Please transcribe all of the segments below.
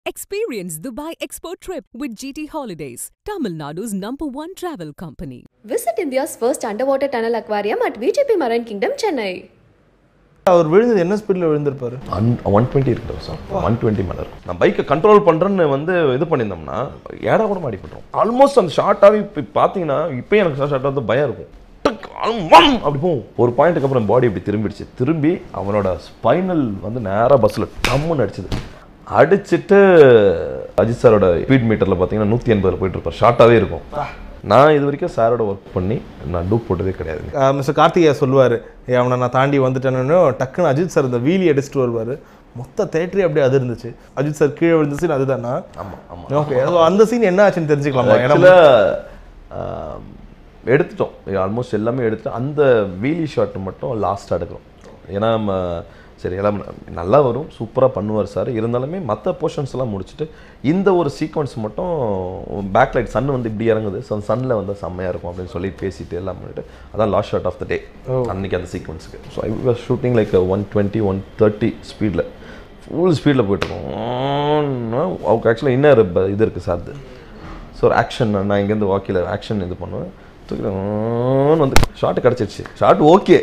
Experience Dubai Expo trip with GT Holidays, Tamil Nadu's number one travel company. Visit India's first underwater tunnel aquarium at VGP Marine Kingdom, Chennai. அவர் விழுந்தது என்ன ஸ்பீடில் விழுந்திருப்பாரு அன் one twenty இருக்கட்டும் sir one twenty மேலே இருக்கும் நான் பைக்கை கண்ட்ரோல் பண்ணுறேன்னு வந்து இது பண்ணியிருந்தோம்னா ஏடா கூட மாடி பண்ணுறோம் ஆல்மோஸ்ட் அந்த ஷார்ட்டாகவே இப்போ பார்த்தீங்கன்னா இப்போ எனக்கு ஷார்ட்டாக வந்து பயம் இருக்கும் டக், அம், வம் அப்படி போகும் ஒரு பாயிண்ட்டுக்கு அப்புறம் பாடி இப்படி திரும்பிடுச்சு திரும்பி அவனோட ஸ்பைனல் வந்து நேராக பஸ்ஸில் டம்முன்னு அடிச்சது அடிச்சிட்டு அஜித் சாரோட ஸ்பீட் மீட்டரில் பார்த்தீங்கன்னா நூற்றி எண்பதில் போயிட்டு இருப்பார் ஷார்ட்டாகவே இருக்கும் நான் இது வரைக்கும் சாரோட ஒர்க் பண்ணி நான் டூப் போட்டதே கிடையாதுங்க மிஸ்டர் கார்த்திகேயா சொல்லுவார் அவனை நான் தாண்டி வந்துட்டேன்னு டக்குன்னு அஜித் சார் இந்த வீலி அடிச்சுட்டு வருவார் மொத்த தேட்டரே அப்படியே அது இருந்துச்சு அஜித் சார் கீழே விழுந்த சீன் அதுதானா ஆமாம் ஆமாம் ஓகே அந்த சீன் என்ன ஆச்சுன்னு தெரிஞ்சுக்கலாமா ஏன்னா ஆக்சுவலாக எடுத்துட்டோம் ஆல்மோஸ்ட் எல்லாமே எடுத்துட்டு அந்த வீலி ஷாட் மட்டும் லாஸ்ட்டாக எடுக்கிறோம் ஏன்னா நம்ம சரி எல்லாம் நல்லா வரும் சூப்பராக பண்ணுவார் சார் இருந்தாலுமே மற்ற போர்ஷன்ஸ் எல்லாம் முடிச்சுட்டு இந்த ஒரு சீக்வன்ஸ் மட்டும் பேக் லைட் சன் வந்து இப்படி இறங்குது ஸோ சன்னில் வந்து செம்மையாக இருக்கும் அப்படின்னு சொல்லி பேசிட்டு எல்லாம் பண்ணிட்டு அதான் last shot of the day அன்னைக்கு அந்த சீக்வன்ஸுக்கு so I was shooting like one twenty one thirty ஸ்பீடில் ஃபுல் ஸ்பீடில் போயிட்டுருக்கோம் அவருக்கு ஆக்சுவலாக இன்னொரு இது இருக்குது சார் அது ஸோ ஒரு ஆக்ஷன் நான் இங்கேருந்து வாக்கியில் ஆக்ஷன் இது பண்ணுவேன் தூக்கிட்டு வந்து ஷார்ட் கிடச்சிருச்சு ஷார்ட் ஓகே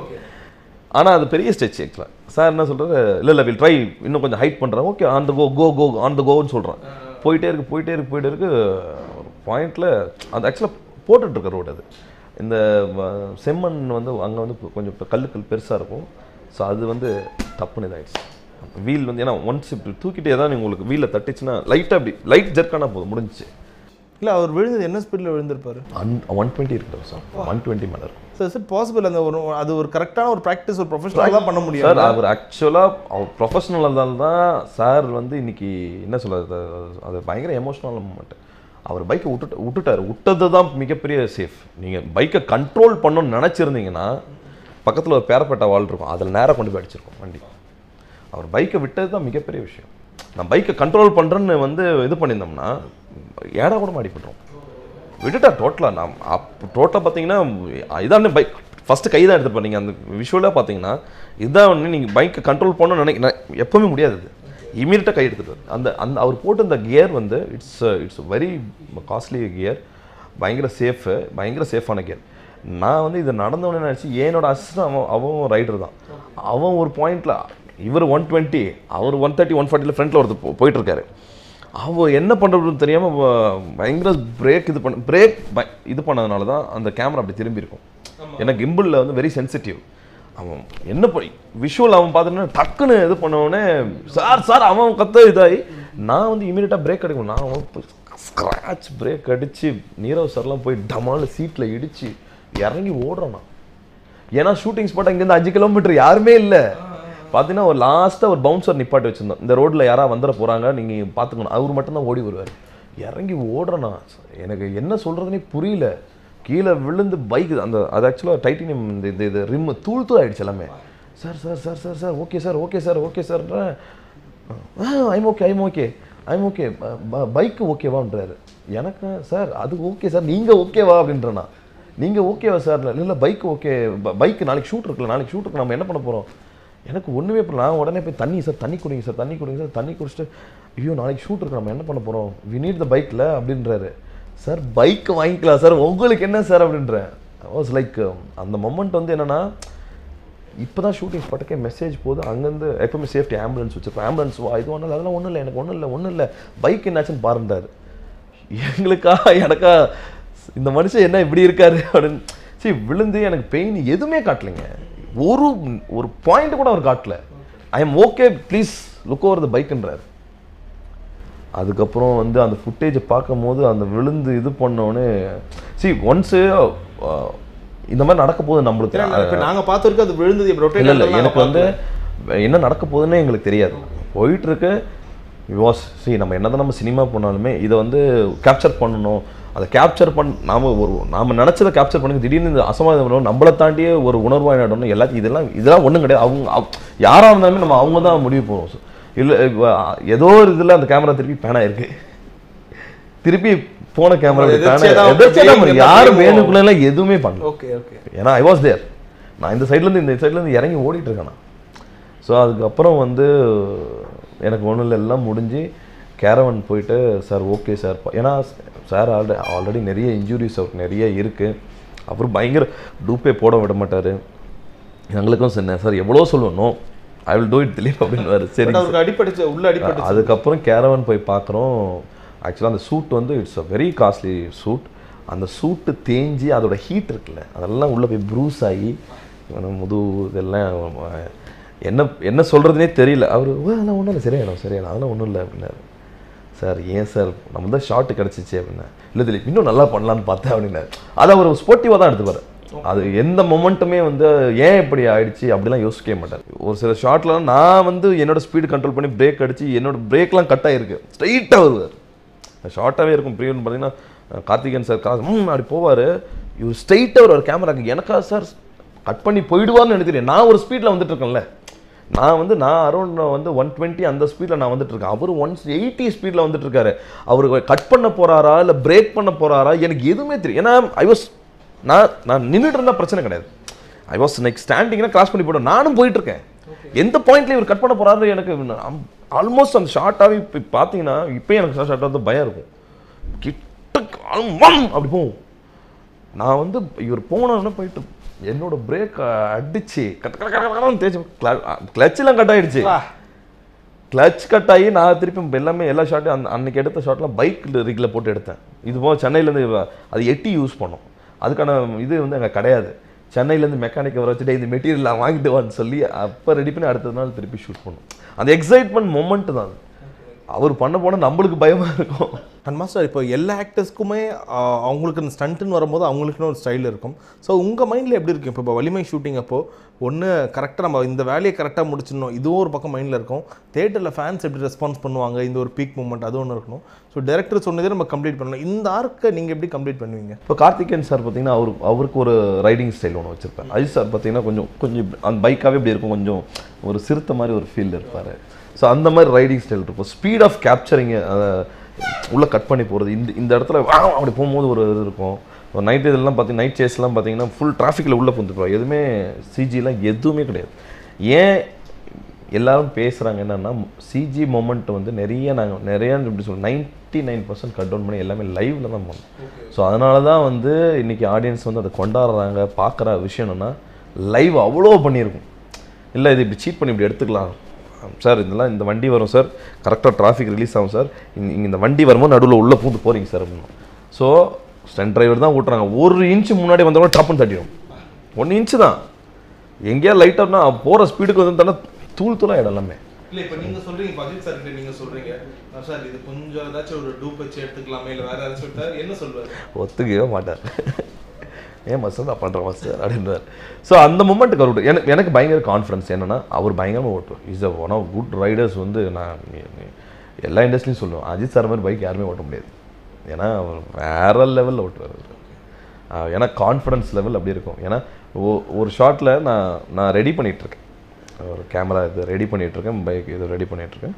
ஆனால் அது பெரிய ஸ்டெச் ஆக்சுவலாக சார் என்ன சொல்கிறாரு இல்லை இல்லை வில் ட்ரை இன்னும் கொஞ்சம் ஹைட் பண்ணுறேன் okay on the go go go on the கோன்னு சொல்கிறேன் போயிட்டே இருக்கு போயிட்டே இருக்கு போயிட்டே இருக்கு ஒரு பாயிண்டில் அது ஆக்சுவலாக போட்டுட்ருக்க ரோடு அது இந்த வ- செம்மண் வந்து அங்கே வந்து கொஞ்சம் கல்லுக்கல் பெருசாக இருக்கும் ஸோ அது வந்து தப்புன்னு இதாகிடுச்சு வீல் வந்து ஏன்னா ஒன்ஸ் இப்படி தூக்கிட்டே தான் உங்களுக்கு வீலில் தட்டுச்சுன்னா லைட்டாக அப்படி லைட் ஜெர்க்கானா போதும் முடிஞ்சுச்சு இல்லை அவர் விழுந்தது என்ன ஸ்பீடில் விழுந்திருப்பாரு அன் ஒன் டுவெண்ட்டி இருக்கட்டும் சார் ஒன் டுவெண்ட்டி மேலே இருக்கும் சார் சார் பாசிபிள் அந்த ஒரு அது ஒரு கரெக்டான ஒரு ப்ராக்டிஸ் ஒரு ப்ரொஃபஷனலாக தான் பண்ண முடியும் சார் அவர் ஆக்சுவலாக அவர் ப்ரொஃபஷனல் இருந்தாலும் தான் சார் வந்து இன்னைக்கு என்ன சொல்றது அது பயங்கர எமோஷனல் மூமெண்ட் அவர் பைக்கை விட்டுட்டு விட்டுட்டாரு விட்டது தான் மிகப்பெரிய சேஃப் நீங்கள் பைக்கை கண்ட்ரோல் பண்ணணும்னு நினச்சிருந்தீங்கன்னா பக்கத்தில் ஒரு பேரப்பட்ட வால் இருக்கும் அதில் நேராக கொண்டு போய் அடிச்சிருக்கோம் வண்டி அவர் பைக்கை விட்டது தான் மிகப்பெரிய விஷயம் நான் பைக்கை கண்ட்ரோல் பண்ணுறேன்னு வந்து இது பண்ணியிருந்தோம்னா ஏடா கூட மாடி பண்ணுறோம் விட்டுட்டா டோட்டலாக நான் அப் டோட்டலாக பார்த்தீங்கன்னா இதான் பைக் ஃபஸ்ட்டு கை தான் எடுத்துப்பேன் நீங்கள் அந்த விஷுவலாக பார்த்தீங்கன்னா இதான் ஒன்று நீங்கள் பைக்கை கண்ட்ரோல் பண்ணணும்னு நினைக்க எப்போவுமே முடியாது அது இமீடியட்டாக கை எடுத்துட்டு அந்த அந்த அவர் போட்டு இந்த கியர் வந்து it's it's very costly gear பயங்கர சேஃபு பயங்கர சேஃபான கியர் நான் வந்து இது நடந்தவொடனே நினச்சி என்னோட அசிஸ்டன் அவன் அவன் ரைடர் தான் அவன் ஒரு பாயிண்டில் இவர் ஒன் டுவெண்ட்டி அவர் ஒன் தேர்ட்டி ஒன் ஃபார்ட்டியில் ஃப்ரண்ட்டில் ஒருத்தர் போ- போயிட்டுருக்காரு அவ என்ன பண்ணுறதுன்னு தெரியாமல் பயங்கர பிரேக் இது பண்ண பிரேக் இது பண்ணதுனால தான் அந்த கேமரா அப்படி திரும்பி இருக்கும் ஏன்னா கிம்பிளில் வந்து வெரி சென்சிட்டிவ் அவன் என்ன பண்ணி விஷுவல் அவன் பார்த்துட்டு டக்குன்னு இது பண்ண உடனே சார் சார் அவன் கத்த இதாகி நான் வந்து இமீடியட்டாக பிரேக் அடிக்கணும் நான் அவன் ஸ்க்ராட்ச் பிரேக் அடித்து நீரவ் சார்லாம் போய் டமால் சீட்டில் இடித்து இறங்கி ஓடுறேன் நான் ஏன்னா ஷூட்டிங் ஸ்பாட் இங்கேருந்து அஞ்சு கிலோமீட்டர் யாருமே இல்லை பார்த்தீங்கன்னா ஒரு லாஸ்ட்டாக ஒரு பவுன்சர் நிப்பாட்டி வச்சிருந்தோம் இந்த ரோட்டில் யாராவது வந்துட போகிறாங்க நீங்கள் பார்த்துக்கணும் அவர் மட்டும்தான் ஓடி வருவார் இறங்கி ஓடுறேண்ணா எனக்கு என்ன சொல்கிறதுனே புரியல கீழே விழுந்து பைக் அந்த அது ஆக்சுவலாக டைட்டினியம் இந்த இது இது ரிம்மு தூள் தூள் ஆயிடுச்சு எல்லாமே sir sir sir sir sir okay sir okay sir okay சார்ன்றேன் I'm okay I'm okay I'm okay பைக்கு ஓகேவான்றாரு எனக்கு சார் அது ஓகே சார் நீங்கள் ஓகேவா அப்படின்றேண்ணா நீங்கள் ஓகேவா சார் இல்லை இல்லை பைக் ஓகே பைக் நாளைக்கு ஷூட் இருக்குல்ல நாளைக்கு ஷூட் இருக்கு நம்ம என்ன பண்ண போகிறோம் எனக்கு ஒன்றுமே பண்ணல நான் உடனே போய் தண்ணி சார் தண்ணி குடிங்க சார் தண்ணி குடிங்க சார் தண்ணி குடிச்சிட்டு ஐயோ நாளைக்கு ஷூட் இருக்கு நம்ம என்ன பண்ண போகிறோம் வி நீட் த பைக்கில் அப்படின்றாரு சார் பைக் வாங்கிக்கலாம் சார் உங்களுக்கு என்ன சார் அப்படின்றேன் வாஸ் லைக் அந்த மொமெண்ட் வந்து என்னென்னா இப்போ தான் ஷூட்டிங் ஸ்பாட்டுக்கே மெசேஜ் போகுது அங்கேருந்து எப்பவுமே சேஃப்டி ஆம்புலன்ஸ் வச்சிருப்போம் ஆம்புலன்ஸ் வா இது ஒன்றும் இல்லை அதெல்லாம் ஒன்றும் இல்லை எனக்கு ஒன்றும் இல்லை ஒன்றும் இல்லை பைக் என்னாச்சுன்னு பாருந்தாரு எங்களுக்கா எனக்கா இந்த மனுஷன் என்ன இப்படி இருக்காரு அப்படின்னு சரி விழுந்து எனக்கு பெயின் எதுவுமே காட்டலைங்க ஒரு ஒரு பாயிண்ட் கூட அவர் காட்டல I am okay please look over the பைக்குன்றார் அதுக்கப்புறம் வந்து அந்த ஃபுட்டேஜை பார்க்கும்போது அந்த விழுந்து இது பண்ணோன்னே சி ஒன்ஸு இந்த மாதிரி நடக்க போகுது நம்மளுக்கு இப்போ நாங்கள் பார்த்துருக்கு அது விழுந்தது இப்போ இல்ல இல்ல ரொட்டேட் எனக்கு வந்து என்ன நடக்க போகுதுன்னே எங்களுக்கு தெரியாது போயிட்டு இருக்கு வாஸ் சி நம்ம என்னதான் நம்ம சினிமா பண்ணாலுமே இதை வந்து கேப்சர் பண்ணணும் அதை கேப்சர் பண் நாம ஒரு நாம நினைச்சதை கேப்சர் பண்ணி திடீர்னு இந்த அசமாதம் பண்ணணும் நம்மளை தாண்டியே ஒரு உணர்வாய் நடணும் எல்லாத்தையும் இதெல்லாம் இதெல்லாம் ஒன்றும் கிடையாது அவங்க அவ்- யாரா இருந்தாலுமே நம்ம அவங்க தான் முடிவு போகிறோம் இல்லை ஏதோ ஒரு இதில் அந்த கேமரா திருப்பி பேனா இருக்கு திருப்பி போன கேமரா எதிர்ச்சியா தான் எதிர்ச்சியா தான் அப்படியே யாரும் அப்படியே வேணுக்குள்ள எதுவுமே பண்ணல ஓகே ஓகே ஏன்னா ஐ வாஸ் தேர் நான் இந்த சைட்லேருந்து இந்த சைட்லேருந்து இறங்கி ஓடிட்டு இருக்கேன் நான் ஸோ அதுக்கப்புறம் வந்து எனக்கு ஒன்றும் இல்லை எல்லாம் முடிஞ்சு கேரவன் போயிட்டு சார் ஓகே சார் ஏன்னா சார் ஆல்ரெடி ஆல்ரெடி நிறைய இன்ஜுரிஸ் அவருக்கு நிறைய இருக்குது அப்புறம் பயங்கர டூப்பே போட விட மாட்டார் எங்களுக்கும் சொன்னேன் சார் எவ்வளோ சொல்லணும் I will do it Dilip அப்படின்னு சரி பட் அவருக்கு அடிப்படிச்சு உள்ள அடிப்பட்டு அதுக்கப்புறம் கேரவன் போய் பார்க்குறோம் ஆக்சுவலாக அந்த சூட் வந்து it's a very costly suit அந்த சூட்டு தேஞ்சி அதோட ஹீட் இருக்குல்ல அதெல்லாம் உள்ளே போய் ப்ரூஸ் ஆகி இவன முது இதெல்லாம் அஹ், என்ன என்ன சொல்கிறதுனே தெரியல அவர் அதெல்லாம் ஒன்றும் இல்லை சரியாயிடும் சரியாயிடும் அதெல்லாம் ஒன்றும் இல்லை அப்படின்னாரு சார் ஏன் சார் நம்ம தான் ஷார்ட் கிடச்சிச்சு அப்படின்னா இல்லை திலீப் இன்னும் நல்லா பண்ணலான்னு பார்த்தேன் அப்படின்னாரு அதை அவர் ஸ்போர்ட்டிவாக தான் எடுத்துப்பாரு அது எந்த மொமெண்ட்டுமே வந்து ஏன் இப்படி ஆயிடுச்சு அப்படிலாம் யோசிக்கவே மாட்டார் ஒரு சில ஷார்ட்லாம் நான் வந்து என்னோட ஸ்பீடு கண்ட்ரோல் பண்ணி பிரேக் அடிச்சு என்னோட பிரேக்லாம் கட் ஆகிருக்கு ஸ்ட்ரைட்டாக வருவார் ஷார்ட்டாகவே இருக்கும் ப்ரீவன் பார்த்தீங்கன்னா கார்த்திகேயன் சார் காசு ம் அப்படி போவார் இவர் ஸ்ட்ரைட்டாக வருவார் கேமராக்கு எனக்கா சார் கட் பண்ணி போயிடுவார்னு எனக்கு தெரியும் நான் ஒரு ஸ்பீடில் வந்துட்டு இருக்கேன்ல நான் வந்து நான் அரௌண்ட் வந்து ஒன் டுவெண்ட்டி அந்த ஸ்பீடில் நான் வந்துட்டு இருக்கேன் அவர் ஒன் எயிட்டி ஸ்பீடில் வந்துட்டு இருக்காரு அவர் கட் பண்ண போறாரா இல்லை பிரேக் பண்ண போறாரா எனக்கு எதுவுமே தெரியும் ஏன்னா ஐ வாஸ் நான் நான் நின்றுட்டு இருந்தால் பிரச்சனை கிடையாது ஐ வாஸ் நெக்ஸ்ட் ஸ்டாண்டிங்னா கிராஸ் பண்ணி போய்டும் நானும் போயிட்டு இருக்கேன் எந்த பாயிண்ட்ல இவர் கட் பண்ண போறாரு எனக்கு ஆல்மோஸ்ட் அந்த ஷார்ட்டாகவே இப்போ பார்த்தீங்கன்னா இப்போ எனக்கு ஷார்ட்டாக வந்து பயம் இருக்கும் கிட்ட அப்படி போகும் நான் வந்து இவர் போனோன்னு போயிட்டு என்னோட பிரேக் அடிச்சு கட்ட கட்ட கட்ட கட்டன்னு தேய்ச்சி கிளச்செல்லாம் கட் ஆயிடுச்சு கிளச் கட் ஆகி நான் திருப்பி எல்லாமே எல்லா ஷாட்டும் அந்த அன்னைக்கு எடுத்த ஷாட்லாம் பைக் ரிக்கில் போட்டு எடுத்தேன் இது போக சென்னையிலேருந்து அது எட்டி யூஸ் பண்ணோம் அதுக்கான இது வந்து அங்கே கிடையாது சென்னையிலேருந்து மெக்கானிக்கை வர வச்சுட்டு இந்த மெட்டீரியல் வாங்கிட்டு வான்னு சொல்லி அப்போ ரெடி பண்ணி அடுத்த நாள் திருப்பி ஷூட் பண்ணோம் அந்த எக்ஸைட்மெண்ட் மொமெண்ட் தான் அது. அவர் பண்ண போனால் நம்மளுக்கு பயமாக இருக்கும் அண்ட் மாஸ்டர் இப்போ எல்லா ஆக்டர்ஸ்க்குமே அவங்களுக்கு இந்த ஸ்டண்ட்டுன்னு வரும்போது அவங்களுக்குன்னு ஒரு ஸ்டைல் இருக்கும் ஸோ உங்கள் மைண்டில் எப்படி இருக்கும் இப்போ இப்போ வலிமை ஷூட்டிங் அப்போ ஒன்று கரெக்டாக நம்ம இந்த வேலையை கரெக்டாக முடிச்சிடணும் இதுவும் ஒரு பக்கம் மைண்டில் இருக்கும் தேட்டரில் ஃபேன்ஸ் எப்படி ரெஸ்பான்ஸ் பண்ணுவாங்க இந்த ஒரு பீக் மூமெண்ட் அது ஒன்று இருக்கணும் ஸோ டேரக்டர் சொன்னதே நம்ம கம்ப்ளீட் பண்ணணும் இந்த ஆர்க்கை நீங்கள் எப்படி கம்ப்ளீட் பண்ணுவீங்க இப்போ கார்த்திகேயன் சார் பார்த்தீங்கன்னா அவரு அவருக்கு ஒரு ரைடிங் ஸ்டைல் ஒன்று வச்சிருப்பார் அஜித் சார் பார்த்தீங்கன்னா கொஞ்சம் கொஞ்சம் இப்படி- அந்த பைக்காகவே இப்படி இருக்கும் கொஞ்சம் ஒரு சிறுத்தை மாதிரி ஒரு ஃபீல் இருப்பார் ஸோ அந்த மாதிரி ரைடிங் ஸ்டைல் இருக்கும் ஸ்பீட் ஆஃப் கேப்சரிங்கு அதை உள்ளே கட் பண்ணி போகிறது இந்த இந்த இடத்துல வா, அப்படி போகும்போது ஒரு இது இருக்கும் ஒரு நைட் இதெல்லாம் பார்த்தீங்கன்னா நைட் சேஸ்லாம் பார்த்தீங்கன்னா ஃபுல் டிராஃபிக்கில் உள்ளே புந்துருப்போம் எதுவுமே சிஜிலாம் எதுவுமே கிடையாது ஏன் எல்லாரும் பேசுகிறாங்க என்னன்னா சிஜி மொமெண்ட் வந்து நிறைய நாங்கள் நிறைய இப்படி சொல்ல ninety nine percent cut down பண்ணி எல்லாமே லைவ்ல தான் பண்ணோம் ஸோ அதனால தான் வந்து இன்னைக்கு ஆடியன்ஸ் வந்து அதை கொண்டாடுறாங்க பார்க்குற விஷயம் என்னன்னா லைவ் அவ்வளோ பண்ணியிருக்கும் இல்லை இது இப்படி சீட் பண்ணி இப்படி எடுத்துக்கலாம் சார் இதெல்லாம் இந்த வண்டி வரும் சார் கரெக்டாக டிராஃபிக் ரிலீஸ் ஆகும் சார் இங்கே இந்த வண்டி வரும்போது நடுவில் உள்ளே பூந்து போகிறீங்க சார் அப்படின்னு ஸோ ஸ்டண்ட் டிரைவர் தான் ஓட்டுறாங்க ஒரு இன்ச் முன்னாடி வந்தவங்க டப்புன்னு தட்டிடும் ஒன்று இன்ச்சு தான் எங்கேயா லைட்டாக போகிற ஸ்பீடுக்கு வந்து தானே தூள் தூளாக இடம் எல்லாமே இல்லை இப்போ நீங்கள் சொல்கிறீங்க இப்போ அஜித் சார் கிட்ட நீங்கள் சொல்கிறீங்க சார் இது கொஞ்சம் ஏதாச்சும் ஒரு டூப் வச்சு எடுத்துக்கலாமே இல்லை வேறு ஏதாச்சும் சொல்லிட்டாரு என்ன சொல்வார் ஒத்துக்கவே மாட்டார் ஏன் மாஸ்டர் நான் பண்ணுறேன் மாஸ்டர் அப்படின்றார் ஸோ அந்த மூமெண்ட்டுக்கு அவர் எனக்கு எனக்கு பயங்கர கான்ஃபிடன்ஸ் என்னன்னா அவர் பயங்கரமாக ஓட்டுவார் is a one of good riders வந்து நான் நீ- நீ- எல்லா இண்டஸ்ட்ரியும் சொல்லுவேன் அஜித் சார் மாதிரி பைக் யாருமே ஓட்ட முடியாது ஏன்னா அவர் வேற லெவலில் ஓட்டுவார் அவர் ஆஹ் ஏன்னா கான்ஃபிடன்ஸ் லெவல் அப்படி இருக்கும் ஏன்னா ஒ- ஒரு ஷாட்டில் நான் நான் ரெடி பண்ணிகிட்ருக்கேன் ஒரு கேமரா இது ரெடி பண்ணிகிட்ருக்கேன் பைக் இது ரெடி பண்ணிகிட்ருக்கேன்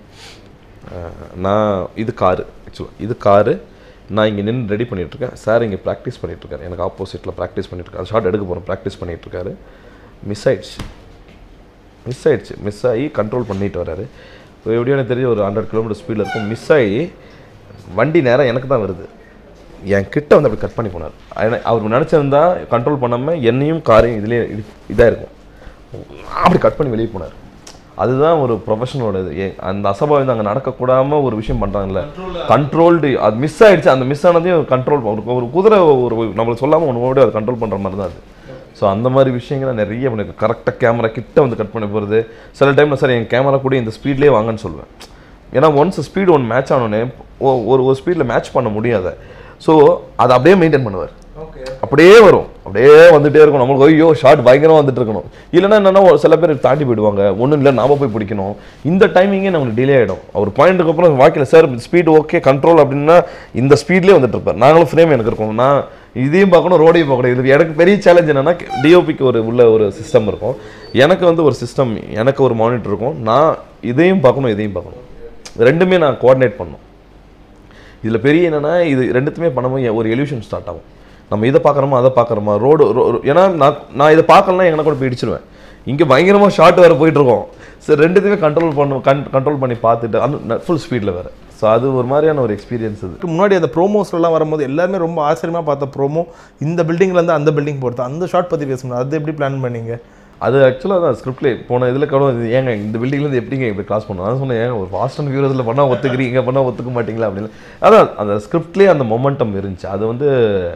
நான் இது காரு ஆக்சுவலாக இது காரு நான் இங்கே நின்று ரெடி பண்ணிகிட்ருக்கேன் சார் இங்கே ப்ராக்டிஸ் பண்ணிகிட்ருக்காரு எனக்கு ஆப்போசிட்டில் ப்ராக்டிஸ் பண்ணிகிட்ருக்காரு ஷார்ட் எடுக்க போகிறோம் ப்ராக்டிஸ் பண்ணிகிட்ருக்காரு மிஸ் ஆயிடுச்சு மிஸ் ஆயிடுச்சு மிஸ் ஆகி கண்ட்ரோல் பண்ணிட்டு வராரு ஸோ எப்படியும் எனக்கு தெரிஞ்சு ஒரு ஹண்ட்ரட் கிலோமீட்டர் ஸ்பீடில் இருக்கும் மிஸ் ஆகி வண்டி நேரம் எனக்கு தான் வருது என் கிட்ட வந்து அப்படி கட் பண்ணி போனார் ஆனா, அவர் நினச்சிருந்தா கண்ட்ரோல் பண்ணாமல் என்னையும் காரையும் இதுலேயே இதாக இருக்கும் அப்படி கட் பண்ணி வெளியே போனார் அதுதான் ஒரு ப்ரொஃபஷனலோட இது ஏ- அந்த அசம்பாவிதம் அங்கே நடக்கக்கூடாம ஒரு விஷயம் பண்ணுறாங்கல்ல கண்ட்ரோல்டு அது மிஸ் ஆயிடுச்சு அந்த மிஸ் ஆனதையும் கண்ட்ரோல் ஒரு ஒரு குதிரை ஒரு நம்மளுக்கு சொல்லாமல் ஒன்று ஓடி அதை கண்ட்ரோல் பண்ணுற மாதிரி தான் அது ஸோ அந்த மாதிரி விஷயங்களை நிறைய பண்ணிருக்கு கரெக்டாக கேமரா கிட்ட வந்து கட் பண்ணி போகிறது சில டைமில் சார் என் கேமரா கூட இந்த ஸ்பீட்லேயே வாங்கன்னு சொல்லுவேன் ஏன்னா ஒன்ஸ் ஸ்பீடு ஒன்று மேட்ச் ஆனோடனே ஒ- ஒரு ஒரு ஸ்பீடில் மேட்ச் பண்ண முடியாத ஸோ அதை அப்படியே மெயின்டைன் பண்ணுவார் ஓகே அப்படியே வரும் அப்படியே வந்துட்டே இருக்கும் நம்மளுக்கு ஐயோ ஷார்ட் பயங்கரமா வந்துட்டு இருக்கணும் இல்லைன்னா என்னன்னா ஒரு சில பேர் தாண்டி போயிடுவாங்க ஒன்றும் இல்லை நாம போய் பிடிக்கணும் இந்த டைமிங்கே நம்மளுக்கு டிலே ஆகிடும் அவர் பாயிண்ட்டுக்கு அப்புறம் வாக்கில் சார் ஸ்பீடு ஓகே கண்ட்ரோல் அப்படின்னா இந்த ஸ்பீட்லேயே வந்துட்டு இருப்பார் நாங்களும் ஃப்ரேம் எனக்கு இருக்கும் நான் இதையும் பார்க்கணும் ரோடையும் பார்க்கணும் இது எனக்கு பெரிய சேலஞ்ச் என்னன்னா டிஓபிக்கு ஒரு உள்ள ஒரு சிஸ்டம் இருக்கும் எனக்கு வந்து ஒரு சிஸ்டம் எனக்கு ஒரு மானிட்டர் இருக்கும் நான் இதையும் பார்க்கணும் இதையும் பார்க்கணும் ரெண்டுமே நான் கோஆர்டினேட் பண்ணணும் இதில் பெரிய என்னன்னா இது ரெண்டுத்துமே பண்ணும்போது ஒரு எலியூஷன் ஸ்டார்ட் ஆகும் நம்ம இதை பார்க்குறோமா அதை பார்க்குறோமா ரோடு ஏன்னா நான் நான் இதை பார்க்கலனா எங்கன்னா கூட போய் இடிச்சிருவேன் இங்கே பயங்கரமாக ஷார்ட் வேறு போயிட்டு இருக்கோம் சரி ரெண்டுத்தையுமே கண்ட்ரோல் பண்ண கண் கண்ட்ரோல் பண்ணி பார்த்துட்டு அந்த ஃபுல் ஸ்பீடில் வேறு ஸோ அது ஒரு மாதிரியான ஒரு எக்ஸ்பீரியன்ஸ் அது இதுக்கு முன்னாடி அந்த ப்ரோமோஸ்லாம் வரும்போது எல்லாருமே ரொம்ப ஆச்சரியமா பார்த்த ப்ரோமோ இந்த buildingல இருந்து அந்த பில்டிங் போகிறது அந்த ஷார்ட் பற்றி பேசணும் அது எப்படி பிளான் பண்ணீங்க அது ஆக்சுவலாக தான் ஸ்கிரிப்ட்லேயே போன இதில் கூட இது ஏங்க இந்த பில்டிங்லேருந்து எப்படிங்க இப்படி கிராஸ் பண்ணுவோம் அதான் சொன்னேன் ஏங்க ஒரு ஃபாஸ்ட் அண்ட் ஃபியூரியஸில் பண்ணால் ஒத்துக்கிறீங்க பண்ணால் ஒத்துக்க மாட்டீங்களா அப்படின்னு அதான் அந்த ஸ்கிரிப்ட்லேயே அந்த மொமெண்டம் இருந்துச்சு அது வந்து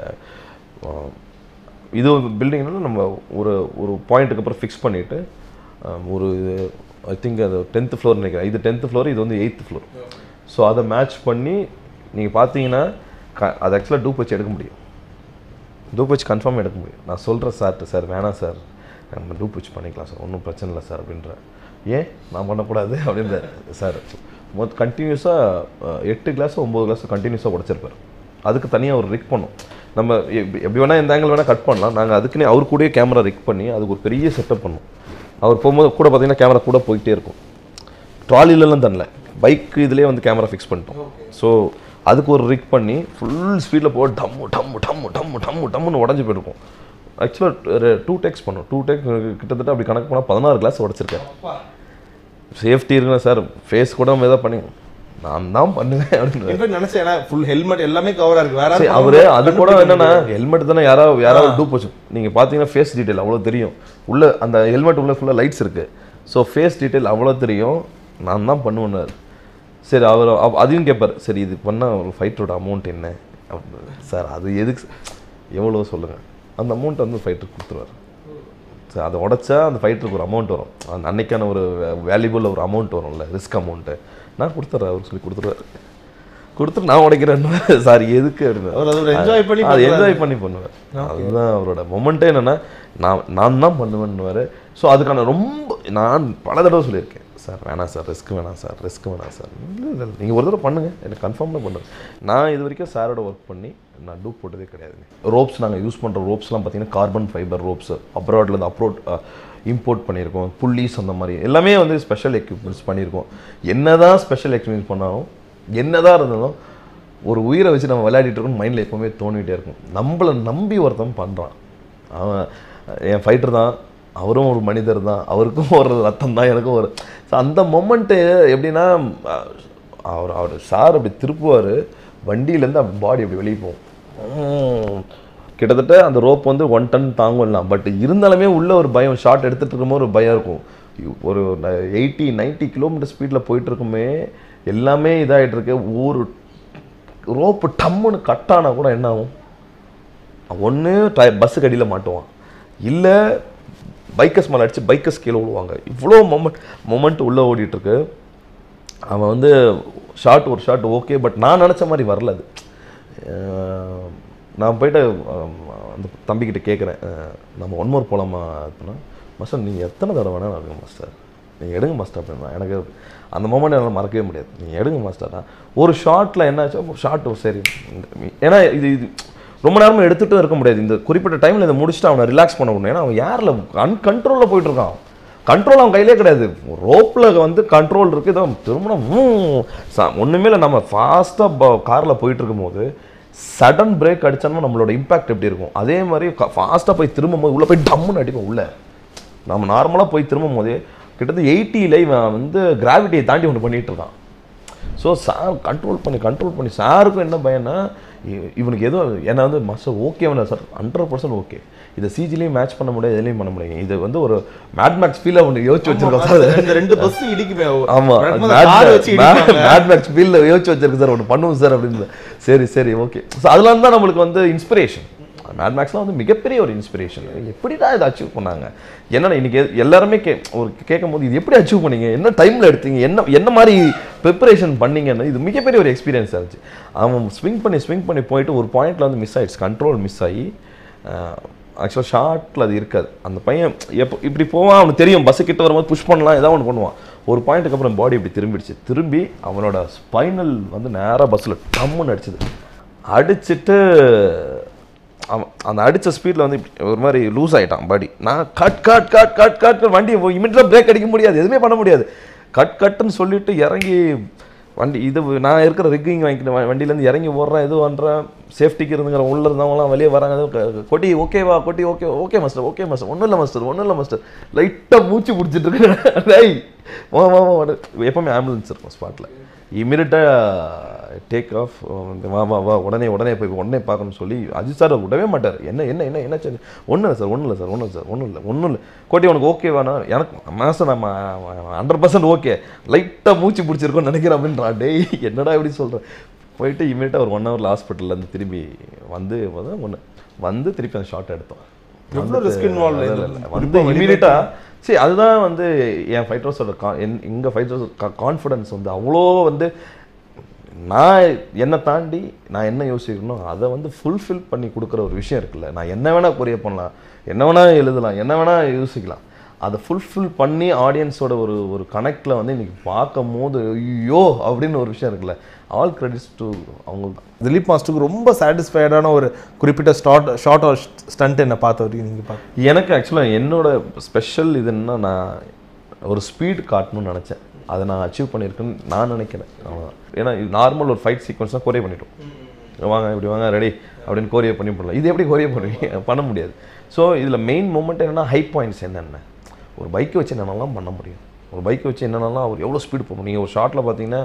அஹ், இது ஒரு பில்டிங்னால நம்ம ஒரு ஒரு பாயிண்ட்டுக்கு அப்புறம் ஃபிக்ஸ் பண்ணிவிட்டு ஒரு ஐ திங்க் அது டென்த்து ஃப்ளோர் நினைக்கிறேன் இது டென்த்து ஃப்ளோர் இது வந்து எயித்து ஃப்ளோர் ஸோ அதை மேட்ச் பண்ணி நீங்கள் பார்த்தீங்கன்னா க அது ஆக்சுவலாக டூப் வச்சு எடுக்க முடியும் டூப் வச்சு கன்ஃபார்ம் எடுக்க முடியும் நான் சொல்கிறேன் சார்ட்டு சார் வேணாம் சார் நம்ம டூப் வச்சு பண்ணிக்கலாம் சார் ஒன்றும் பிரச்சனை இல்லை சார் அப்படின்ற ஏன் நான் பண்ணக்கூடாது அப்படின்ற சார் மொத்த கண்டினியூஸாக எட்டு கிளாஸ் ஒம்பது கிளாஸ் கண்டினியூஸாக உடச்சிருப்பார் அதுக்கு தனியாக ஒரு ரிக் பண்ணோம் நம்ம எப்- எப்படி வேணால் எந்த ஆங்கிள் வேணால் கட் பண்ணலாம் நாங்கள் அதுக்குன்னே அவர் கூடயே கேமரா ரிக் பண்ணி அதுக்கு ஒரு பெரிய செட்டப் பண்ணோம் அவர் போகும்போது கூட பார்த்தீங்கன்னா கேமரா கூட போயிட்டே இருக்கும் ட்ராலிலலாம் தரல பைக் இதுலேயே வந்து கேமரா ஃபிக்ஸ் பண்ணிட்டோம் ஸோ அதுக்கு ஒரு ரிக் பண்ணி ஃபுல் ஸ்பீடில் போய் டம்மு டம்மு டம்மு டம்மு டம்மு டம்முன்னு உடஞ்சி போயிருக்கும் ஆக்சுவலாக டூ டேக்ஸ் பண்ணோம் டூ டேக் கிட்டத்தட்ட அப்படி கணக்கு பண்ணால் பதினாறு கிளாஸ் உடச்சிருக்கேன் சேஃப்டி இருக்குண்ணா சார் ஃபேஸ் கூட நம்ம எதாவது பண்ணி நான் தான் பண்ணுவேன் அப்படின்னு இன்ஃபேக்ட் நினைச்சேன் ஏன்னா ஃபுல் ஹெல்மெட் எல்லாமே கவரா இருக்கு வேற சரி அவரு அது கூட என்னன்னா ஹெல்மெட் தானே யாராவது யாராவது டூப் வச்சு நீங்க பாத்தீங்கன்னா ஃபேஸ் டீடைல் அவ்வளோ தெரியும் உள்ள அந்த ஹெல்மெட் உள்ள ஃபுல்லாக லைட்ஸ் இருக்கு ஸோ ஃபேஸ் டீடைல் அவ்வளோ தெரியும் நான் தான் பண்ணுவேன்னாரு சரி அவர் அவ- அதையும் கேட்பார் சரி இது பண்ணால் ஒரு ஃபைட்டரோட அமௌண்ட் என்ன அப்படின்னு. சார் அது எதுக்கு எவ்வளோ சொல்லுங்க அந்த அமௌண்ட் வந்து ஃபைட்டருக்கு கொடுத்துருவார் சரி அதை உடச்சா அந்த ஃபைட்டருக்கு ஒரு அமௌண்ட் வரும் அந்த அன்னைக்கான ஒரு வேல்யூபிள் ஒரு அமௌண்ட் வரும்ல ரிஸ்க் அமௌண்ட்டு நான் கொடுத்துட்றேன் அவருக்கு சொல்லி கொடுத்துருவாரு கொடுத்துட்டு நான் உடைக்கிறேன்னு சார் எதுக்கு அப்படின்னு அவர் அதை ஒரு enjoy பண்ணி அது பண்றாரு. என்ஜாய் பண்ணி பண்ணுவார் அதுதான் அவரோட மொமெண்ட்டே என்னன்னா நான் நான் தான் பண்ணுவேன்னுவார் ஸோ அதுக்கான ரொம்ப நான் பல தடவை சொல்லியிருக்கேன் சார் வேணாம் சார் ரிஸ்க் வேணாம் சார் ரிஸ்க் வேணாம் சார் இல்லை இல்லை நீங்கள் ஒரு தடவை பண்ணுங்கள் எனக்கு கன்ஃபார்மாக பண்ணுங்க நான் இது வரைக்கும் சாரோட ஒர்க் பண்ணி நான் டூப் போட்டதே கிடையாதுங்க ரோப்ஸ் நாங்கள் யூஸ் பண்ணுற ரோப்ஸ்லாம் பார்த்தீங்கன்னா கார்பன் ஃபைபர் ரோப்ஸ் அப்ராட்லேருந்து அப்ரோட் இம்போர்ட் பண்ணியிருக்கோம் புள்ளிஸ் அந்த மாதிரி எல்லாமே வந்து ஸ்பெஷல் எக்யூப்மெண்ட்ஸ் பண்ணியிருக்கோம் என்னதான் ஸ்பெஷல் எக்யூப்மெண்ட்ஸ் பண்ணாலும் என்னதான் இருந்தாலும் ஒரு உயிரை வச்சு நம்ம விளையாடிட்டு இருக்கோம் மைண்டில் எப்போவுமே தோணிகிட்டே இருக்கும் நம்மளை நம்பி ஒருத்தன் பண்ணுறான் அவன் என் ஃபைட்டர் தான் அவரும் ஒரு மனிதர் தான் அவருக்கும் ஒரு ரத்தம் தான் எனக்கும் ஒரு ஸோ அந்த மொமெண்ட்டு எப்படின்னா அஹ், அவர் அவர் சார் அப்படி திருப்புவார் வண்டியிலேருந்து அப்படி பாடி அப்படி வெளியே போகும் உம். கிட்டத்தட்ட அந்த ரோப் வந்து ஒன் டன் தாங்கலாம் பட் இருந்தாலுமே உள்ள ஒரு பயம் ஷார்ட் எடுத்துகிட்டு இருக்கும்போது ஒரு பயம் இருக்கும் ஒரு எயிட்டி 90 கிலோமீட்டர் ஸ்பீடில் போயிட்டு இருக்குமே எல்லாமே இதாகிட்டு இருக்கு ஒரு ரோப்பு டம்முன்னு கட் ஆனா கூட என்ன ஆகும் ஒன்று டய பஸ்ஸுக்கு அடியில் மாட்டுவான் இல்லை பைக்கர்ஸ் மேலே அடித்து பைக்கர்ஸ் கீழே விழுவாங்க இவ்வளோ மொமெண்ட் மொமெண்ட் உள்ளே ஓடிட்டுருக்கு அவன் வந்து ஷார்ட் ஒரு ஷார்ட் ஓகே பட் நான் நினச்ச மாதிரி வரல அது அஹ் நான் போயிட்டு அஹ், அந்த தம்பிக்கிட்ட கேட்குறேன் நம்ம ஒன் மோர் போகலாமா அப்படின்னா மாஸ்டர் நீங்கள் எத்தனை தடவை வேணாலும் எடுங்க மாஸ்டர் நீங்கள் எடுங்க மாஸ்டர் அப்படின்னா எனக்கு அந்த மொமெண்ட் என்னால் மறக்கவே முடியாது நீங்கள் எடுங்க மாஸ்டர்னா ஒரு ஷார்ட்டில் என்னாச்சோ ஷார்ட் சரி ஏன்னா இது இது ரொம்ப நேரமும் எடுத்துகிட்டும் இருக்க முடியாது இந்த குறிப்பிட்ட டைமில் இதை முடிச்சுட்டு அவனை ரிலாக்ஸ் பண்ண முடியும் ஏன்னா அவன் யாரில் அன்கண்ட்ரோலில் போயிட்டு இருக்கான் கண்ட்ரோல் அவன் கையிலே கிடையாது ரோப்பில் வந்து கண்ட்ரோல் இருக்குது இதான் திருமணம் ஒன்றுமே இல்லை நம்ம ஃபாஸ்ட்டாக காரில் போயிட்டு இருக்கும்போது சடன் பிரேக் அடிச்சோம்னா நம்மளோட இம்பாக்ட் எப்படி இருக்கும் அதே மாதிரி ஃபாஸ்ட்டாக போய் திரும்பும் போது உள்ளே போய் டம்முன்னு அடிப்போம் உள்ள நம்ம நார்மலாக போய் திரும்பும் போதே கிட்டத்தட்ட எயிட்டியில் இவன் வந்து கிராவிட்டியை தாண்டி ஒன்று பண்ணிட்டு இருக்கான் ஸோ சார் கண்ட்ரோல் பண்ணி கண்ட்ரோல் பண்ணி சாருக்கும் என்ன பயம்னா இ- இவனுக்கு ஏதோ என்ன வந்து மாஸ்டர் ஓகே வேணா சார் ஹண்ட்ரட் பர்சன்ட் ஓகே இதை சிஜிலையும் மேட்ச் பண்ண முடியாது எதுலையும் பண்ண முடியாது இது வந்து ஒரு மேட்மேக்ஸ் ஃபீலை ஒன்று யோசிச்சு வச்சிருக்கோம் சார் இந்த ரெண்டு பஸ் இடிக்குமே ஆமா கார் வச்சு இடிப்பாங்க. மேட்மேக்ஸ் ஃபீல்ல யோசிச்சு வச்சிருக்கு சார் ஒன்று பண்ணுவோம் சார் அப்படின்னு சரி சரி ஓகே ஸோ அதெல்லாம் தான் நம்மளுக்கு வந்து இன்ஸ்பிரேஷன் மேட்மேக்ஸ்லாம் வந்து மிகப்பெரிய ஒரு இன்ஸ்பிரேஷன் எப்படிடா இதை அச்சீவ் பண்ணாங்க என்னன்னா இன்னைக்கு எ- எல்லாருமே கே ஒரு கேட்கும் போது இது எப்படி அச்சீவ் பண்ணீங்க என்ன டைமில் எடுத்தீங்க என்ன என்ன மாதிரி ப்ரிப்பரேஷன் பண்ணீங்கன்னு இது மிகப்பெரிய ஒரு எக்ஸ்பீரியன்ஸ் இருந்துச்சு அவன் ஸ்விங் பண்ணி ஸ்விங் பண்ணி போயிட்டு ஒரு பாயிண்ட்ல வந்து மிஸ் ஆயிடுச்சு கண்ட்ரோல் மிஸ் ஆகி ஆக்சுவலாக ஷார்ட்டில் அது இருக்காது அந்த பையன் எப்போ இப்படி போவான் அவனுக்கு தெரியும் பஸ்ஸு கிட்ட வரும்போது புஷ் பண்ணலாம் ஏதாவது ஒன்று பண்ணுவான் ஒரு பாயிண்ட்டுக்கு அப்புறம் பாடி இப்படி திரும்பிடுச்சு திரும்பி அவனோட ஸ்பைனல் வந்து நேராக பஸ்ஸில் டம்முன்னு அடிச்சது அடிச்சிட்டு அவன் அந்த அடித்த ஸ்பீடில் வந்து இப்படி ஒரு மாதிரி லூஸ் ஆகிட்டான் பாடி நான் cut cut cut cut cut வண்டி இமிடியாக பிரேக் அடிக்க முடியாது எதுவுமே பண்ண முடியாது கட் கட்டுன்னு சொல்லிட்டு இறங்கி வண்டி இது நான் இருக்கிற ரிக்கிங் வாங்கிட்டு வ- வண்டியிலேருந்து இறங்கி ஓடுறேன் இது பண்ணுறேன் சேஃப்டிக்கு இருந்துங்கிற உள்ளே இருந்தவங்களாம் வெளியே வராங்க அது க- கொட்டி ஓகேவா கொட்டி okay okay master okay master ஒன்றும் இல்லை மாஸ்டர் ஒன்றும் இல்லை மாஸ்டர் லைட்டாக மூச்சு பிடிச்சிட்டு இருக்கு டேய் வா வா வா வாடு. எப்பவுமே ஆம்புலன்ஸ் இருக்கும் ஸ்பாட்டில் இமீடியட்டாக டேக் ஆஃப் வா வா வா உடனே உடனே போய் உடனே பார்க்கணும்னு சொல்லி அஜித் சார் விடவே மாட்டார் என்ன என்ன என்ன என்ன ஒன்றும் இல்லை சார் ஒன்றும் இல்லை சார் ஒன்றும் இல்லை சார் ஒன்றும் இல்லை ஒன்றும் இல்லை கோட்டி உனக்கு ஓகேவானா எனக்கு மாதம் நம்ம ஹண்ட்ரட் பர்சன்ட் ஓகே லைட்டாக மூச்சு பிடிச்சிருக்கோன்னு நினைக்கிறேன் அப்படின்றா டேய் என்னடா இப்படி சொல்கிறேன் போயிட்டு இமீடியட்டாக ஒரு ஒன் ஹவரில் ஹாஸ்பிட்டல்லேருந்து திரும்பி வந்து ஒன்று வந்து திருப்பி அந்த ஷாட் எடுத்தோம் எவ்வளோ risk involved இல்ல, இதுல? இல்ல, இல்ல. வந்து இமீடியட்டா சரி அதுதான் வந்து என் ஃபைட்டர்ஸோட கா என் எங்கள் ஃபைட்டர்ஸ் கான்ஃபிடன்ஸ் வந்து அவ்வளோ வந்து நான் என்னை தாண்டி நான் என்ன யோசிக்கணும் அதை வந்து ஃபுல்ஃபில் பண்ணி கொடுக்குற ஒரு விஷயம் இருக்குல்ல நான் என்ன வேணால் கொரியர் பண்ணலாம் என்ன வேணால் எழுதலாம் என்ன வேணால் யோசிக்கலாம் அதை ஃபுல்ஃபில் பண்ணி ஆடியன்ஸோட ஒரு ஒரு கனெக்டில் வந்து இன்னைக்கு பார்க்கும் போது ஐயோ அப்படின்னு ஒரு விஷயம் இருக்குல்ல ஆல் கிரெடிட்ஸ் டு அவங்க திலீப் மாஸ்டருக்கு ரொம்ப சாட்டிஸ்ஃபைடான ஒரு குறிப்பிட்ட ஸ்டார்ட் ஷார்ட் ஆர் ஸ்டண்ட் என்ன பார்த்த வரைக்கும் நீங்கள் பார்த்து எனக்கு ஆக்சுவலாக என்னோட ஸ்பெஷல் இதுன்னா நான் ஒரு ஸ்பீட் காட்டணும்னு நினச்சேன் அதை நான் அச்சீவ் பண்ணியிருக்கேன்னு நான் நினைக்கிறேன் அவ்வளவுதான். ஏன்னா நார்மல் ஒரு ஃபைட் சீக்வன்ஸ் தான் கோரியே பண்ணிட்டோம் வாங்க இப்படி வாங்க ரெடி அப்படின்னு கோரியை பண்ணி பண்ணலாம் இது எப்படி கோரியை பண்ணுவீங்க பண்ண முடியாது ஸோ இதில் மெயின் மூமெண்ட் என்னென்னா ஹை பாயிண்ட்ஸ் என்னென்ன ஒரு பைக்கை வச்சு என்னென்னலாம் பண்ண முடியும் ஒரு பைக்கை வச்சு என்னென்னலாம் அவர் எவ்வளோ ஸ்பீடு போகணும் நீங்கள் ஒரு ஷார்ட்டில் பார்த்தீங்கன்னா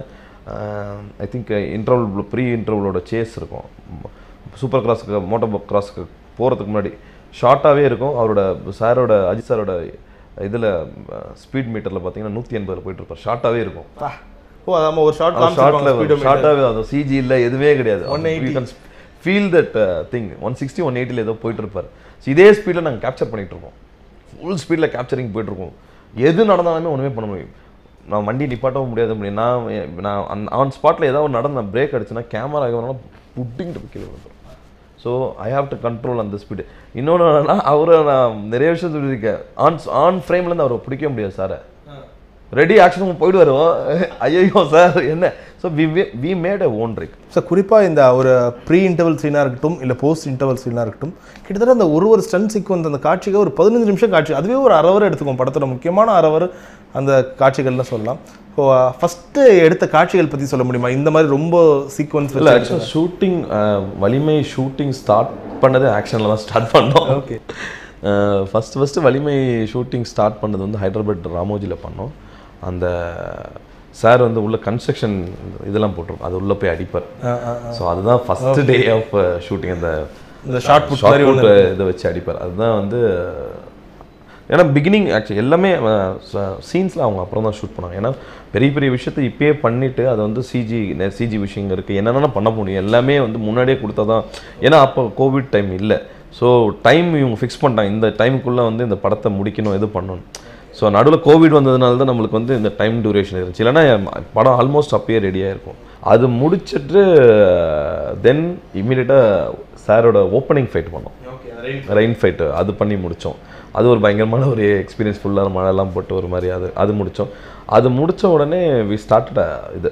ஐ திங்க் இன்டர்வல் ப்ரீ இன்டர்வலோட சேஸ் இருக்கும் சூப்பர் கிராஸுக்கு மோட்டோ கிராஸுக்கு போகிறதுக்கு முன்னாடி ஷார்ட்டாகவே இருக்கும் அவரோட சாரோட அஜித் சாரோட இதில் ஸ்பீட் மீட்டரில் பார்த்தீங்கன்னா நூற்றி எண்பதில் போயிட்டு இருப்பார் ஷார்ட்டாகவே இருக்கும் ஓ அதாம ஒரு ஷார்ட் ஷார்ட்டில் ஷார்ட்டாகவே அது சிஜி இல்லை எதுவே கிடையாது feel that thing one sixty one எயிட்டியில் ஏதோ போயிட்டு இருப்பார் So இதே ஸ்பீடில் நாங்கள் கேப்சர் பண்ணிட்டு இருக்கோம் ஃபுல் ஸ்பீடில் கேப்சரிங் போயிட்டு இருக்கோம் எது நடந்தாலுமே ஒன்றுமே பண்ண முடியும் நான் வண்டி நிப்பாட்டவும் முடியாது முடியும் நான் நான் ஆன் ஸ்பாட்டில் ஏதாவது ஒரு நடந்த பிரேக் அடிச்சுன்னா கேமரா புட்டிங்கிட்டு கீழே வந்துடும் so I have to control அந்த ஸ்பீடு இன்னொன்று என்னன்னா அவரை நான் நிறைய விஷயம் சொல்லியிருக்கேன் ஆன் ஆன் ஃப்ரேம்லேருந்து அவரை பிடிக்க முடியாது சாரை ரெடி ஆக்ஷன் போயிடுவார் ஐயோ சார் என்ன so we we made a own trick sir குறிப்பாக இந்த ஒரு ப்ரீ இன்டர்வல் சீனாக இருக்கட்டும் இல்லை போஸ்ட் இன்டர்வல் சீனாக இருக்கட்டும் கிட்டத்தட்ட அந்த ஒரு ஒரு ஸ்டன் சீக்வன்ஸ் அந்த காட்சிக்கு ஒரு பதினஞ்சு நிமிஷம் காட்சி அதுவே ஒரு அரை hour எடுத்துக்கும் படத்தோட முக்கியமான அரை hour அந்த காட்சிகள்லாம் சொல்லலாம் ஸோ ஃபஸ்ட்டு எடுத்த காட்சிகள் பற்றி சொல்ல முடியுமா இந்த மாதிரி ரொம்ப சீக்வன்ஸ் இல்லை ஆக்சுவலாக ஷூட்டிங் வலிமை ஷூட்டிங் ஸ்டார்ட் பண்ணது ஆக்ஷனில் தான் ஸ்டார்ட் பண்ணோம் okay first first Valimai shooting start பண்ணது வந்து ஹைதராபாத் ராமோஜியில் பண்ணோம் அந்த சார் வந்து உள்ள கன்ஸ்ட்ரக்ஷன் இதெல்லாம் போட்டிருக்கோம் அது உள்ளே போய் அடிப்பார் ஸோ அதுதான் ஃபஸ்ட் டே ஆஃப் ஷூட்டிங் அந்த இந்த ஷார்ட் புட் ஷார்ட் மாதிரி புட் இதை வச்சு அடிப்பார் அதுதான் வந்து ஏன்னா பிகினிங் ஆக்சுவலி எல்லாமே சீன்ஸில் அவங்க அப்புறம் தான் ஷூட் பண்ணாங்க ஏன்னா பெரிய பெரிய விஷயத்தை இப்பயே பண்ணிவிட்டு அதை வந்து சிஜி சிஜி விஷயங்க இருக்குது என்னென்ன பண்ண முடியும் எல்லாமே வந்து முன்னாடியே கொடுத்தா தான் ஏன்னா அப்போ கோவிட் டைம் இல்லை ஸோ டைம் இவங்க ஃபிக்ஸ் பண்ணிட்டாங்க இந்த டைமுக்குள்ளே வந்து இந்த படத்தை முடிக்கணும் இது பண்ணணும் ஸோ நடுவில் கோவிட் வந்ததுனால தான் நம்மளுக்கு வந்து இந்த டைம் டியூரேஷன் இருந்துச்சு இல்லைன்னா படம் ஆல்மோஸ்ட் அப்பயே ரெடியாக இருக்கும் அது முடிச்சிட்டு தென் இம்மீடியட்டாக சாரோட ஓப்பனிங் ஃபைட் பண்ணோம் ரெயின் ஃபைட்டு அது பண்ணி முடித்தோம் அது ஒரு பயங்கரமான ஒரு எக்ஸ்பீரியன்ஸ் ஃபுல்லாக மழைலாம் போட்டு ஒரு மாதிரி அது அது முடித்தோம் அது முடித்த உடனே வி ஸ்டார்ட் இது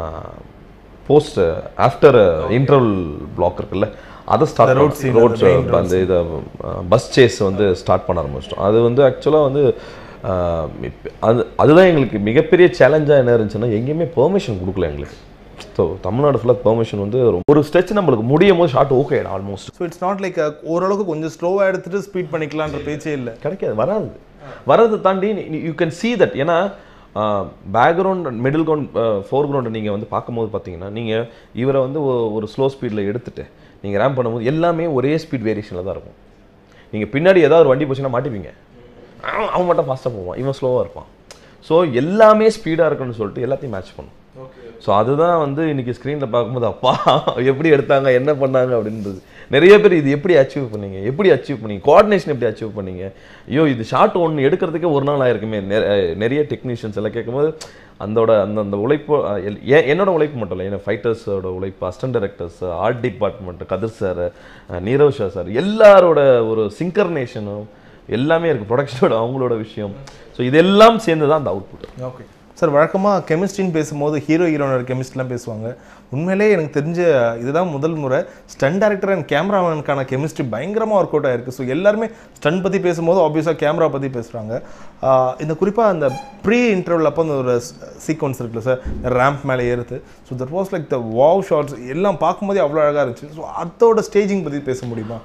போஸ்ட் ஆஃப்டர் இன்டர்வல் பிளாக் இருக்குல்ல அதை ஸ்டார்ட் road scene, ரோட் அந்த main road அந்த இதை பஸ் சேஸ் வந்து ஸ்டார்ட் பண்ண ஆரம்பிச்சிட்டோம் அது வந்து ஆக்சுவலாக வந்து ஆஹ், இப்ப- அது அதுதான் எங்களுக்கு மிகப்பெரிய சேலஞ்சாக என்ன இருந்துச்சுன்னா எங்கேயுமே பெர்மிஷன் கொடுக்கல எங்களுக்கு ஸோ தமிழ்நாடு ஃபுல்லாக பெர்மிஷன் வந்து ரொம்ப- ஒரு ஸ்ட்ரெச் நம்மளுக்கு முடியும் போது shot okay almost so it's not like ஓரளவுக்கு கொஞ்சம் ஸ்லோவாக எடுத்துட்டு ஸ்பீட் பண்ணிக்கலான்ற பேச்சே இல்லை கிடைக்காது வராது வரதை தாண்டி யூ கேன் see தட் ஏன்னா பேக்ரவுண்ட் மிடில் கிரவுண்ட் ஃபோர் கிரவுண்டை நீங்கள் வந்து பார்க்கும்போது பார்த்தீங்கன்னா நீங்கள் இவரை வந்து ஒ- ஒரு ஸ்லோ ஸ்பீடில் எடுத்துட்டு நீங்கள் ரேம் பண்ணும்போது எல்லாமே ஒரே ஸ்பீட் வேரியேஷனில் தான் இருக்கும் நீங்கள் பின்னாடி ஏதாவது ஒரு வண்டி போச்சுன்னா மாட்டிப்பீங்க அவன் அவன் மட்டும் ஃபாஸ்ட்டாக போவான் இவன் ஸ்லோவாக இருப்பான் ஸோ எல்லாமே ஸ்பீடாக இருக்குன்னு சொல்லிட்டு எல்லாத்தையும் மேட்ச் பண்ணும் ஸோ அதுதான் வந்து இன்னைக்கு ஸ்க்ரீனில் பார்க்கும்போது அப்பா எப்படி எடுத்தாங்க என்ன பண்ணாங்க அப்படின்றது நிறைய பேர் இது எப்படி அச்சீவ் பண்ணீங்க எப்படி அச்சீவ் பண்ணீங்க கோஆர்டினேஷன் எப்படி அச்சீவ் பண்ணீங்க ஐயோ இது ஷார்ட் ஒன்று எடுக்கிறதுக்கே ஒரு நாள் ஆயிருக்குமே நெ- நிறைய டெக்னீஷியன்ஸ் எல்லாம் கேட்கும்போது அந்தோட அந்த அந்த உழைப்பு அஹ், எல்- எ- என்னோட உழைப்பு மட்டும் இல்லை ஏன்னா ஃபைட்டர்ஸோட உழைப்பு assistant directors art department Kathir sir Nirav Shah sir எல்லாரோட ஒரு சிங்கர்னேஷனும் எல்லாமே இருக்குது ப்ரொடக்ஷனோட அவங்களோட விஷயம் ஸோ இதெல்லாம் சேர்ந்து தான் அந்த அவுட்புட் ஓகே சார் வழக்கமாக கெமிஸ்ட்ரின்னு பேசும்போது ஹீரோ ஹீரோனோட கெமிஸ்ட்ரிலாம் பேசுவாங்க உண்மையிலே எனக்கு தெரிஞ்ச இதுதான் முதல் முறை ஸ்டன் டேரக்டர் அண்ட் கேமராமேனுக்கான கெமிஸ்ட்ரி பயங்கரமாக ஒர்க் அவுட் ஆயிருக்கு ஸோ எல்லாருமே ஸ்டன் பற்றி பேசும்போது ஆப்வியஸாக கேமரா பற்றி பேசுகிறாங்க இந்த குறிப்பாக அந்த ப்ரீ இன்டர்வல் அப்போ அந்த ஒரு சீக்வன்ஸ் இருக்குல்ல சார் ரேம்ப் மேலே ஏறுது so that was like the wow shots எல்லாம் பார்க்கும்போதே அவ்வளோ அழகாக இருந்துச்சு ஸோ அதோட ஸ்டேஜிங் பற்றி பேச முடியுமா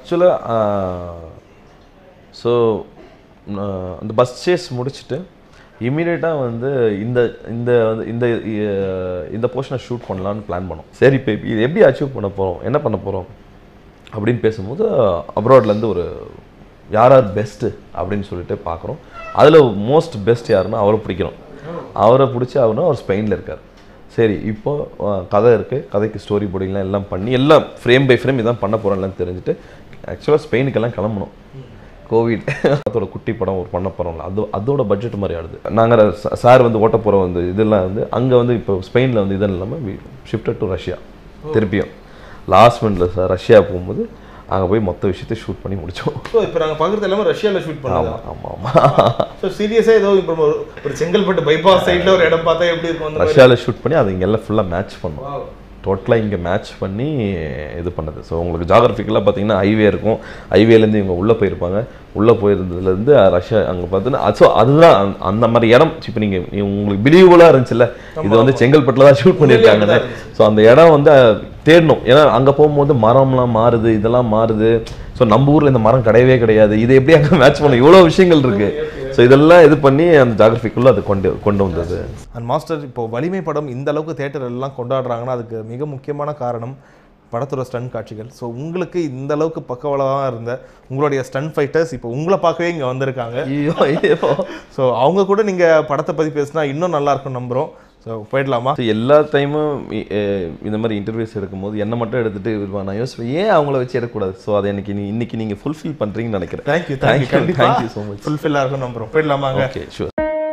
ஆக்சுவலாக ஸோ அந்த பஸ் சேஸ் முடிச்சுட்டு இமீடியட்டாக வந்து இந்த இந்த வந்து இந்த அஹ், இந்த போர்ஷனை ஷூட் பண்ணலான்னு பிளான் பண்ணோம் சரி இப்போ இது எப்படி அச்சீவ் பண்ண போகிறோம் என்ன பண்ண போகிறோம் அப்படின்னு பேசும்போது அப்ராட்லேருந்து ஒரு யார் யார் பெஸ்ட்டு அப்படின்னு சொல்லிட்டு பார்க்குறோம் அதில் மோஸ்ட் பெஸ்ட் யாருன்னா அவரை பிடிக்கிறோம் அவரை பிடிச்சி அவருன்னா அவர் ஸ்பெயினில் இருக்கார் சரி இப்போ அஹ், கதை இருக்குது கதைக்கு ஸ்டோரி போர்டிங்லாம் எல்லாம் பண்ணி எல்லாம் ஃப்ரேம் பை ஃப்ரேம் இதான் பண்ண போகிறோம்லாம் தெரிஞ்சுட்டு ஆக்சுவலாக ஸ்பெயினுக்கெல்லாம் கிளம்பணும் கோவிட் அதோட குட்டி படம் ஒரு பண்ண போகிறோம்ல அது அதோட பட்ஜெட் மாதிரி ஆடுது நாங்கள் சார் வந்து ஓட்ட போகிற வந்து இதெல்லாம் வந்து அங்கே வந்து இப்போ ஸ்பெயினில் வந்து இதெல்லாம் இல்லாமல் ஷிஃப்டட் டு ரஷ்யா திருப்பியும் லாஸ்ட் மினிட்ல சார் ரஷ்யா போகும்போது அங்கே போய் மொத்த விஷயத்தை ஷூட் பண்ணி முடித்தோம் ஸோ இப்போ நாங்கள் பார்க்குறது எல்லாமே ரஷ்யாவில் ஷூட் பண்ணுவோம் ஆமாம் ஆமாம் ஆமாம் ஸோ சீரியஸாக ஏதோ இப்போ ஒரு ஒரு செங்கல்பட்டு பைபாஸ் சைடில் ஒரு இடம் பார்த்தா எப்படி இருக்கும் அந்த மாதிரி? ரஷ்யாவில் ஷூட் பண்ணி அது இங்கே எல்லாம் ஃபுல்லாக மேட்ச் பண்ணோம் Wow. டோட்டலாக இங்கே மேட்ச் பண்ணி இது பண்ணது ஸோ உங்களுக்கு ஜாகிரபிக்கலாக பார்த்தீங்கன்னா ஹைவே இருக்கும் ஹைவேலேருந்து இவங்க உள்ளே போயிருப்பாங்க உள்ளே போயிருந்ததுலேருந்து ரஷ்யா அங்கே பார்த்தீங்கன்னா ஸோ அதுதான் அந்த- அந்த மாதிரி இடம் இப்போ நீங்கள் உங்களுக்கு பிலீவபுளாக இருந்துச்சுல்ல இது வந்து செங்கல்பட்டில் தான் ஷூட் பண்ணியிருக்காங்கன்னு ஸோ அந்த இடம் வந்து தேடணும் ஏன்னா அங்கே போகும்போது மரம்லாம் மாறுது இதெல்லாம் மாறுது ஸோ நம்ம ஊரில் இந்த மரம் கிடையவே கிடையாது இது எப்படி அங்கே மேட்ச் பண்ண இவ்வளோ விஷயங்கள் இருக்கு ஸோ இதெல்லாம் இது பண்ணி அந்த ஜாகிரபிக்குள்ளே அது கொண்டு கொண்டு வந்தது அண்ட் மாஸ்டர் இப்போ வலிமை படம் இந்த அளவுக்கு தேட்டர் எல்லாம் கொண்டாடுறாங்கன்னா அதுக்கு மிக முக்கியமான காரணம் படத்தோட ஸ்டன் காட்சிகள் ஸோ உங்களுக்கு இந்த அளவுக்கு பக்கவளமாக இருந்த உங்களுடைய ஸ்டன் ஃபைட்டர்ஸ் இப்போ உங்களை பார்க்கவே இங்கே வந்திருக்காங்க ஐயோ ஐயோ ஸோ அவங்க கூட நீங்கள் படத்தை பற்றி பேசினா இன்னும் நல்லா இருக்கும் நம்புகிறோம் ஸோ போயிடலாமா So, எல்லா டைமும் இந்த மாதிரி இன்டர்வியூஸ் எடுக்கும்போது என்ன மட்டும் எடுத்துட்டு வருவான் நான் யோசிப்பேன் ஏன் அவங்கள வச்சு எடுக்கக்கூடாது ஸோ அதை எனக்கு நீ இன்னைக்கு நீங்கள் ஃபுல்ஃபில் பண்ணுறீங்கன்னு நினைக்கிறேன் தேங்க்யூ தேங்க்யூ கண்டிப்பாக தேங்க்யூ ஸோ மச் ஃபுல்ஃபில்லாக இருக்கும் நம்புகிறோம் போயிடலாமாங்க okay sure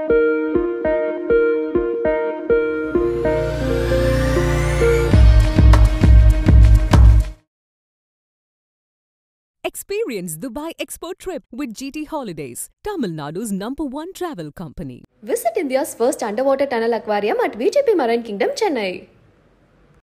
Experience Dubai Expo trip with GT Holidays, Tamil Nadu's number one travel company. Visit India's first underwater tunnel aquarium at VGP Marine Kingdom, Chennai.